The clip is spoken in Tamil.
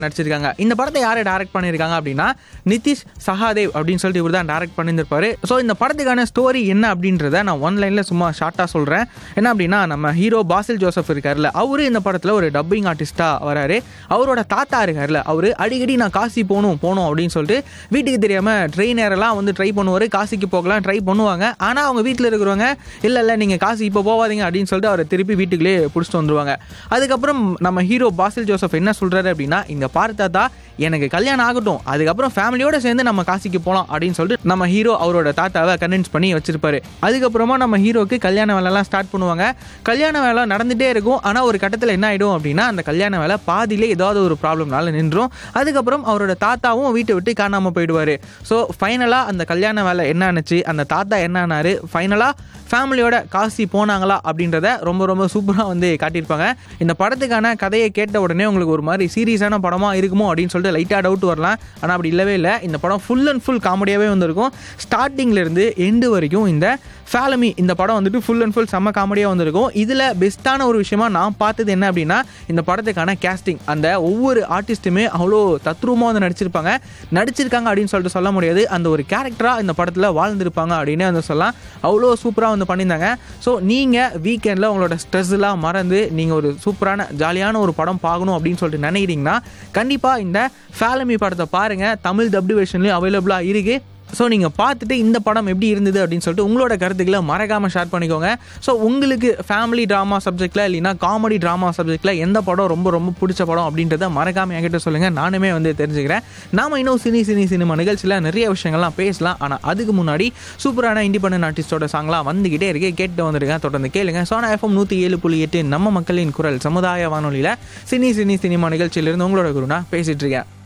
நடிச்சிருக்காங்க இந்த படத்தை யாரை டைரக்ட் பண்ணியிருக்காங்க அப்படின்னா நிதிஷ் சஹாதேவ் அப்படின்னு சொல்லிட்டு இவர் தான் டைரக்ட் பண்ணியிருப்பாரு ஸோ இந்த படத்துக்கான ஸ்டோரி என்ன அப்படின்றத நான் ஒன்லைனில் சும்மா ஷார்ட்டாக சொல்கிறேன் என்ன அப்படின்னா நம்ம ஹீரோ பாசில் ஜோசப் இருக்கார்ல அவரு இந்த படத்தில் ஒரு டப்பிங் ஆர்டிஸ்ட்டாக வராரு அவரோட தாத்தா இருக்கார்ல அவர் அடிக்கடி நான் காசி போகணும் போகணும் அப்படின்னு சொல்லிட்டு வீட்டுக்கு தெரியாமல் ட்ரெயினரெல்லாம் வந்து ட்ரை பண்ணுவார் காசிக்கு போகலாம் ட்ரை பண்ணுவாங்க ஆனால் அவங்க வீட்டில் இருக்கிறவங்க இல்லை இல்லை நீங்கள் காசி இப்போ போகாதீங்க அப்படின்னு சொல்லிட்டு அவரை திருப்பி வீட்டுக்குள்ளே பிடிச்சிட்டு வந்துருவாங்க அதுக்கப்புறம் நம்ம ஹீரோ பாசில் ஜோசப் என்ன சொல்கிறாரு அப்படின்னா இந்த பார்த்தாத்தா எனக்கு கல்யாணம் ஆகட்டும் அதுக்கப்புறம் ஃபேமிலியோட சேர்ந்து நம்ம காசிக்கு போகலாம் அப்படின்னு சொல்லிட்டு நம்ம ஹீரோ அவரோட தாத்தாவை கன்வின்ஸ் பண்ணி வச்சிருப்பாரு அதுக்கப்புறமா நம்ம ஹீரோக்கு கல்யாண வேலைலாம் ஸ்டார்ட் பண்ணுவாங்க கல்யாண வேலை நடந்துகிட்டே இருக்கும் ஆனால் ஒரு கட்டத்தில் என்ன ஆகிடும் அப்படின்னா அந்த கல்யாண வேலை பாதியிலே ஏதாவது ஒரு ப்ராப்ளம்னால நின்றும் அதுக்கப்புறம் அவரோட தாத்தாவும் வீட்டை விட்டு காணாமல் போயிடுவார் ஸோ ஃபைனலாக அந்த கல்யாண வேலை என்ன ஆனுச்சு அந்த தாத்தா என்ன ஆனாரு ஃபைனலாக ஃபேமிலியோட காசி போனாங்களா அப்படின்றத ரொம்ப ரொம்ப சூப்பராக வந்து காட்டியிருப்பாங்க இந்த படத்துக்கான கதையை கேட்ட உடனே உங்களுக்கு ஒரு மாதிரி சீரியஸான படமாக இருக்குமோ அப்படின்னு சொல்லிட்டு லைட்டாக டவுட் வரலாம் ஆனால் அப்படி இல்லவே இல்லை இந்த படம் ஃபுல் அண்ட் ஃபுல் காமெடியாகவே வந்திருக்கும் ஸ்டார்டிங்லேருந்து எண்டு வரைக்கும் இந்த ஃபேலமி இந்த படம் வந்துட்டு ஃபுல் அண்ட் ஃபுல் செம்ம காமெடியாக வந்திருக்கும் இதில் பெஸ்ட்டான ஒரு விஷயமா நான் பார்த்தது என்ன அப்படின்னா இந்த படத்துக்கான கேஸ்டிங் அந்த ஒவ்வொரு ஆர்டிஸ்ட்டுமே அவ்வளோ தத்ரூபமாக வந்து நடிச்சிருப்பாங்க நடிச்சிருக்காங்க அப்படின்னு சொல்லிட்டு சொல்ல முடியாது அந்த ஒரு கேரக்டராக இந்த படத்தில் வாழ்ந்திருப்பாங்க அப்படின்னு வந்து சொல்லலாம் அவ்வளோ சூப்பராக வந்து பண்ணியிருந்தாங்க ஸோ நீங்கள் வீக்கெண்டில் உங்களோட ஸ்ட்ரெஸ்லாம் மறந்து நீங்கள் ஒரு சூப்பரான ஜாலியான ஒரு படம் பார்க்கணும் அப்படின்னு சொல்லிட்டு நினைக்கிறீங்கன்னா கண்டிப்பாக இந்த ஃபேலமி படத்தை பாருங்கள் தமிழ் டப்டு வெர்ஷன்லேயும் அவைலபிளாக இருக்குது ஸோ நீங்கள் பார்த்துட்டு இந்த படம் எப்படி இருந்தது அப்படின்னு சொல்லிட்டு உங்களோட கருத்துக்களை மறக்காமல் ஷேர் பண்ணிக்கோங்க ஸோ உங்களுக்கு ஃபேமிலி ட்ராமா சப்ஜெக்டில் இல்லைனா காமெடி ட்ராமா சப்ஜெக்டில் எந்த படம் ரொம்ப ரொம்ப பிடிச்ச படம் அப்படின்றத மறக்காமல் என்கிட்ட சொல்லுங்கள் நானுமே வந்து தெரிஞ்சுக்கிறேன் நாம இன்னும் சினி சினி சினிமா நிகழ்ச்சியில் நிறைய விஷயங்கள்லாம் பேசலாம் ஆனால் அதுக்கு முன்னாடி சூப்பரான இண்டிபெண்டன்ட் ஆர்டிஸ்டோட சாங்லாம் வந்துக்கிட்டே இருக்கு கேட்டு வந்துருக்கேன் தொடர்ந்து கேளுங்க சோனா எஃப்எம் நூற்றி ஏழு புள்ளி எட்டு நம்ம மக்களின் குரல் சமுதாய வானொலியில் சினி சினி சினிமா நிகழ்ச்சியிலிருந்து உங்களோட குருனா பேசிகிட்டு இருக்கேன்